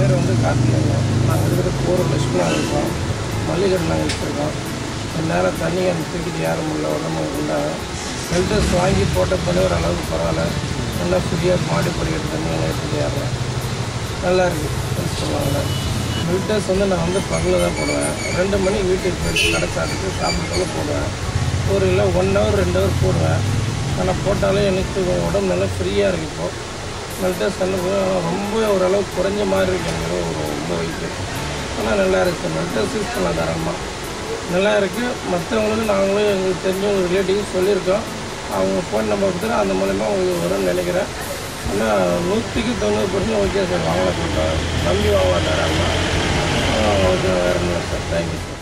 பேர் வந்து கார்த்திகேயன் நாங்கள் இருக்கிற போர் லட்சுமி இருக்கோம் மல்லிகை நாங்கள் வச்சுருக்கோம் நேரம் தண்ணி அந்த தூக்கிட்டு யாரும் முடியல உடம்பு உண்டாகும் ஃபில்டர்ஸ் வாங்கி போட்ட பண்ணி ஒரு அளவுக்கு பரவாயில்ல நல்லா ஃப்ரீயாக மாடி படிக்கிற தண்ணி எல்லாம் எடுத்துட்டு ஏறுறேன் நல்லா இருக்குது சொல்லுவாங்க ஃபில்டர்ஸ் வந்து நான் வந்து பகலில் தான் போடுவேன் ரெண்டு மணி வீட்டுக்கு போயிட்டு கடை சாப்பிட்டு சாப்பிட்டுல போடுவேன் ஒரு இல்லை ஒன் ஹவர் ரெண்டு ஹவர் போடுவேன் ஆனால் போட்டாலே எனக்கு உடம்பு நல்லா ஃப்ரீயாக இருக்குது இப்போது ஃபில்டர்ஸ் வந்து ரொம்ப ஓரளவு குறைஞ்ச மாதிரி இருக்கு எனக்கு ஒரு ரொம்ப வயசு ஆனால் நல்லா இருக்குது மெல்டர்ஸ் யூஸ் பண்ணலாம் தாராளமாக நல்லா இருக்குது மற்றவங்களுக்கு நாங்களும் எங்களுக்கு தெரிஞ்சவங்க ரிலேட்டிவ்ஸ் சொல்லியிருக்கோம் அவங்க ஃபோன் நம்பர் கொடுத்துட்டு அந்த மூலயமா உங்களுக்கு வரும்னு நினைக்கிறேன் ஆனால் நூற்றுக்கு தொண்ணூறு பர்சன்ட் ஓகே சார் வாங்கலாம் சொல்கிறேன் நம்பி வாங்கலாம் தாராளமாக ஓகே வேறு இல்லை சார் தேங்க்யூ சார்